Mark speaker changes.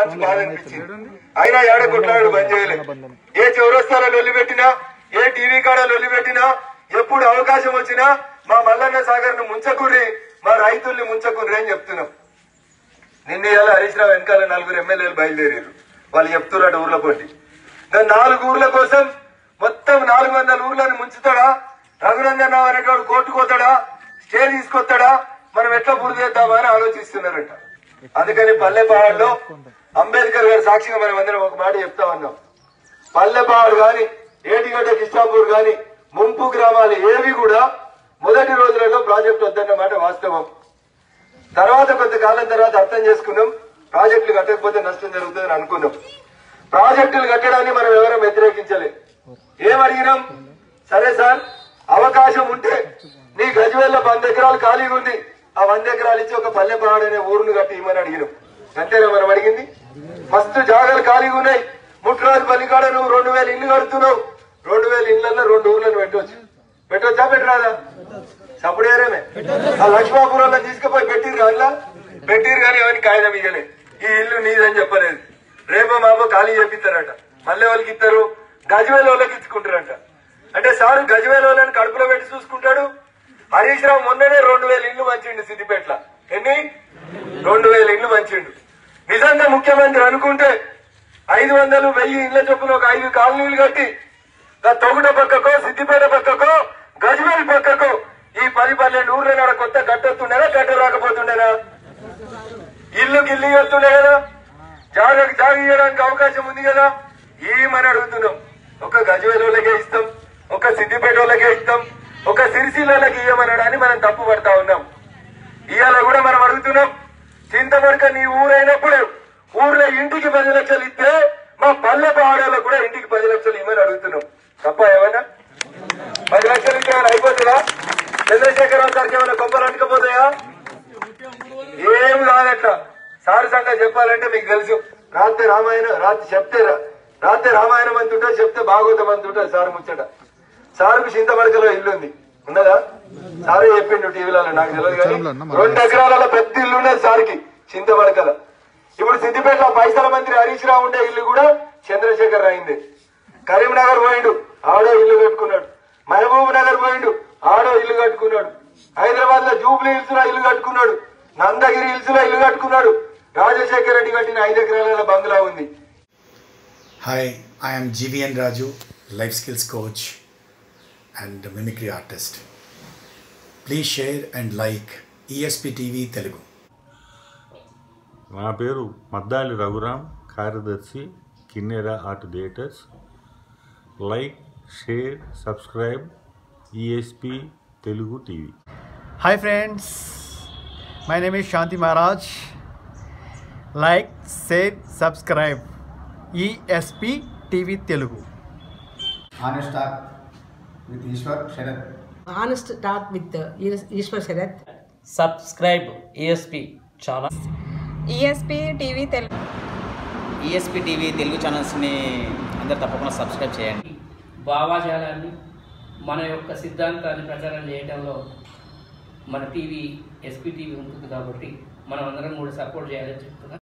Speaker 1: మనసు బాధ అనిపించింది అయినా ఏడ కొట్లాడు బంద్ చేయలే ఏ చౌరస్తాలో లొల్లి పెట్టినా ఏ టీవీ కాడ లొల్లి పెట్టినా ఎప్పుడు అవకాశం వచ్చినా మా మల్లన్న సాగర్ ను ముంచకుర్రి మా రైతుల్ని ముంచకుర్రి అని చెప్తున్నాం నిన్న ఇవాళ హరీష్ రావు వెనకాల నలుగురు ఎమ్మెల్యేలు బయలుదేరారు వాళ్ళు చెప్తున్నారు ఊర్ల పొంటి దాని నాలుగు ఊర్ల కోసం మొత్తం నాలుగు వందల ఊర్లను ముంచుతాడా రఘునందన్ రావు అనేటోడు కోర్టుకోతాడా స్టే తీసుకొస్తాడా మనం ఎట్లా పూర్తి చేద్దామా అని ఆలోచిస్తున్నారంట అందుకని పల్లెపాడులో అంబేద్కర్ గారి సాక్షిగా మనం అందరం ఒక మాట చెప్తా ఉన్నాం పల్లెపాడు గాని ఏటిగడ్డ కిష్టాపూర్ గాని ముంపు గ్రామాలు ఏవి కూడా మొదటి రోజులలో ప్రాజెక్టు వద్దన్న మాట వాస్తవం తర్వాత కొంతకాలం తర్వాత అర్థం చేసుకున్నాం ప్రాజెక్టులు కట్టకపోతే నష్టం జరుగుతుందని అనుకున్నాం ప్రాజెక్టులు కట్టడాన్ని మనం ఎవరం వ్యతిరేకించలే ఏం అడిగినాం సరే సార్ అవకాశం ఉంటే నీ గజవేళ్ళ వంద ఎకరాలు ఖాళీగా ఉంది ఆ వంద ఎకరాలు ఇచ్చి ఒక పల్లె పహాడ్ అనే ఊరును కట్టి ఇమ్మని అడిగినాం అంతేనా మనం అడిగింది ఫస్ట్ జాగాలు ఖాళీగా ఉన్నాయి ముట్రాజు పల్లికాడ నువ్వు రెండు వేల ఇల్లు కడుతున్నావు రెండు వేల ఇళ్లలో రెండు ఊర్లను పెట్టవచ్చు పెట్టవచ్చా పెట్టరాదా సప్పుడేరేమే ఆ లక్ష్మాపురంలో తీసుకుపోయి పెట్టిరు అందులో పెట్టిరు కానీ ఎవరికి కాగితం ఇయ్యలే ఈ ఇల్లు నీదని చెప్పలేదు రేపో మాపో ఖాళీ చేపిస్తారట మళ్ళీ వాళ్ళకి ఇస్తారు గజవేల వాళ్ళకి ఇచ్చుకుంటారంట అంటే సారు గజవేల వాళ్ళని కడుపులో పెట్టి చూసుకుంటాడు హరీష్ రావు మొన్ననే రెండు వేల ఇల్లు మంచిండు సిద్దిపేటలో ఎన్ని రెండు వేల ఇల్లు మంచిండు నిజంగా ముఖ్యమంత్రి అనుకుంటే ఐదు వందలు వెయ్యి ఇళ్ల చొప్పున ఒక ఐదు కాలనీలు కట్టి ఆ తొగుట పక్కకో సిద్దిపేట పక్కకో గజ్వేల్ పక్కకో ఈ పది పన్నెండు ఊర్ల నాడ కొత్త గట్టొస్తుండేనా గట్ట రాకపోతుండేనా ఇల్లు గిల్లు వస్తుండే కదా జాగకి జాగ ఇవ్వడానికి అవకాశం ఉంది కదా ఏమని అడుగుతున్నాం ఒక గజ్వేల్ వాళ్ళకే ఇస్తాం ఒక సిద్దిపేట వాళ్ళకే ఇస్తాం ఒక సిరిసిల్లకి ఇయ్యమనడాన్ని మనం తప్పు పడతా ఉన్నాం ఇవాళ కూడా మనం అడుగుతున్నాం చింతమడక నీ ఊరైనప్పుడు ఊర్లో ఇంటికి పది లక్షలు ఇస్తే మా పల్లె పహాడాలకు కూడా ఇంటికి పది లక్షలు ఇవ్వని అడుగుతున్నాం తప్ప ఏమన్నా పది లక్షలు ఇస్తే ఏమైనా అయిపోతుందా చంద్రశేఖరరావు సార్కి ఏమైనా గొప్పలు అంటుకపోతాయా ఏం కాదట్లా సార్ సంగతి చెప్పాలంటే మీకు తెలుసు రాత్రి రామాయణం రాత్రి చెప్తే రా- రాత్రి రామాయణం అంతుంటే చెప్తే భాగవతం అంతుంటే సార్ ముచ్చట సార్కు చింతమడకలో ఇల్లు ఉంది ఉన్నదా సారే చెప్పిండు టీవీలలో నాకు తెలియదు కానీ రెండు ఎకరాలలో పెద్ద ఇల్లు ఉన్నది సార్కి చింతమడకల ఇప్పుడు సిద్దిపేటలో పైసల మంత్రి హరీష్ రావు ఉండే ఇల్లు కూడా చంద్రశేఖర్ అయింది కరీంనగర్ పోయిండు ఆడో ఇల్లు కట్టుకున్నాడు మహబూబ్ నగర్ పోయిండు ఆడో ఇల్లు కట్టుకున్నాడు హైదరాబాద్ లో జూబ్లీ హిల్స్ లో ఇల్లు కట్టుకున్నాడు నందగిరి హిల్స్ లో ఇల్లు కట్టుకున్నాడు రాజశేఖర్ రెడ్డి కట్టిన ఐదు ఎకరాల బంగ్లా ఉంది
Speaker 2: Hi, I am GVN Raju, life skills coach and mimicry artist. Please share and like ESP TV Telugu.
Speaker 3: నా పేరు మద్దాలి రఘురాం కార్యదర్శి Kinnera art theatres like share subscribe ESP Telugu TV
Speaker 4: Hi friends, my name is Shanti Maharaj. Like, share, subscribe. ESP TV Telugu.
Speaker 5: honest talk with Ishwar Sharad.
Speaker 6: honest talk with uh, Is- Ishwar Sharath.
Speaker 7: Subscribe ESP చాలా
Speaker 8: ESP TV Telugu
Speaker 9: ESP TV Telugu ఛానల్స్ని అందరు తప్పకుండా subscribe చేయండి
Speaker 7: భావాజాలాన్ని మన యొక్క సిద్ధాంతాన్ని ప్రచారం చేయడంలో మన టీవీ ఎస్పీ టీవీ ఉంటుంది కాబట్టి మనం అందరం కూడా సపోర్ట్ చేయాలని చెప్తున్నాం